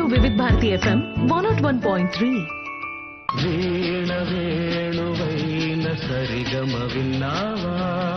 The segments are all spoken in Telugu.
వివిధ Bharati FM one not one point three వీణ వేణువైన సరిగమ విన్నావా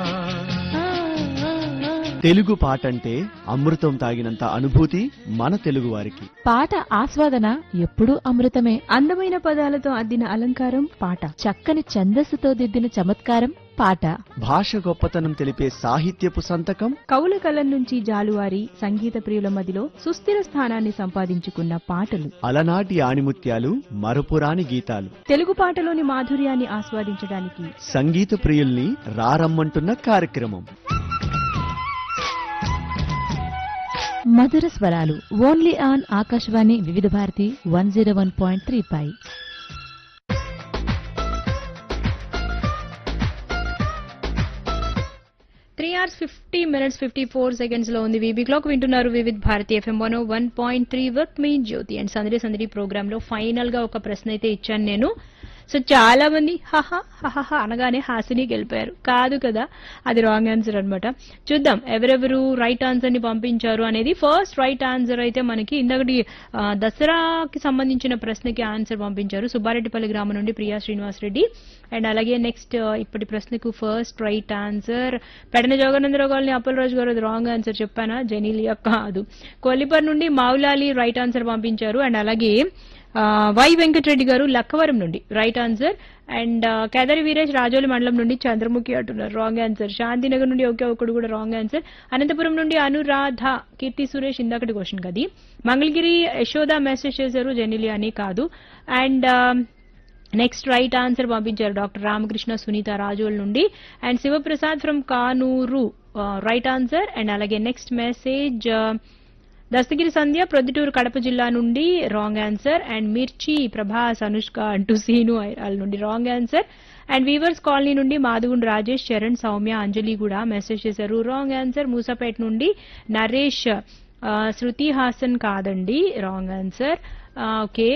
తెలుగు పాట అంటే అమృతం తాగినంత అనుభూతి మన తెలుగువారికి పాట ఆస్వాదన ఎప్పుడూ అమృతమే అందమైన పదాలతో అద్దిన అలంకారం పాట చక్కని ఛందస్సుతో దిద్దిన చమత్కారం పాట భాష గొప్పతనం తెలిపే సాహిత్యపు సంతకం కవుల కలం నుంచి జాలువారి సంగీత ప్రియుల మదిలో సుస్థిర స్థానాన్ని సంపాదించుకున్న పాటలు అలనాటి ఆణిముత్యాలు మరపురాని గీతాలు తెలుగు పాటలోని మాధుర్యాన్ని ఆస్వాదించడానికి సంగీత ప్రియుల్ని రారమ్మంటున్న కార్యక్రమం మధుర స్వరాలు only on Akashvani Vividh Bharati one zero one point three పై three hours fifty minutes fifty four seconds లో ఉంది వీబీ క్లాక్ వింటున్నారు Vividh Bharati FM one one point three వర్క్ మీ జ్యోతి అండ్ సందడి సందడి ప్రోగ్రామ్ లో ఫైనల్ గా ఒక ప్రశ్న అయితే ఇచ్చాను నేను సో చాలా మంది హహ హహ అనగానే హాసిని గెలిపారు కాదు కదా అది రాంగ్ ఆన్సర్ అన్నమాట చూద్దాం ఎవరెవరు రైట్ ఆన్సర్ ని పంపించారు అనేది ఫస్ట్ రైట్ ఆన్సర్ అయితే మనకి ఇందకటి ఆ, దసరాకి సంబంధించిన ప్రశ్నకి ఆన్సర్ పంపించారు సుబ్బారెడ్డిపల్లి గ్రామం నుండి ప్రియా శ్రీనివాస్ రెడ్డి అండ్ అలాగే నెక్స్ట్ ఇప్పటి ప్రశ్నకు first right answer Pedana Joganandarao గారిని అప్పలరాజు గారు అది రాంగ్ ఆన్సర్ చెప్పానా జెనీలియా కాదు కొల్లిపర్ నుండి మౌలాలి రైట్ ఆన్సర్ పంపించారు అండ్ అలాగే ఆ, వై వెంకటరెడ్డి గారు లక్కవరం నుండి రైట్ ఆన్సర్ అండ్ ఆ, కేదారి వీరేష్ రాజోలి మండలం నుండి చంద్రముఖి అంటున్నారు రాంగ్ ఆన్సర్ శాంతినగర్ నుండి ఒకే ఒకడు కూడా రాంగ్ ఆన్సర్ అనంతపురం నుండి అనురాధ కీర్తి సురేష్ ఇందాకటి క్వశ్చన్ కది మంగళగిరి యశోద మెసేజ్ చేశారు జెనిలి అని కాదు అండ్ నెక్స్ట్ రైట్ ఆన్సర్ పంపించారు డాక్టర్ రామకృష్ణ సునీత రాజోల్ నుండి and Sivaprasad from Kanuru right answer and అలాగే నెక్స్ట్ మెసేజ్ దస్తగిరి సంధ్య ప్రొద్దుటూరు కడప జిల్లా నుండి రాంగ్ ఆన్సర్ అండ్ మిర్చి ప్రభాస్ అనుష్క అంటూ సీను వాళ్ళ నుండి wrong answer and weavers colony నుండి మాధుగుండు రాజేష్ చరణ్ సౌమ్య అంజలి కూడా మెసేజ్ చేశారు రాంగ్ ఆన్సర్ మూసాపేట నుండి నరేష్ ఆ, శృతి హాసన్ కాదండి రాంగ్ ఆన్సర్ ఓకే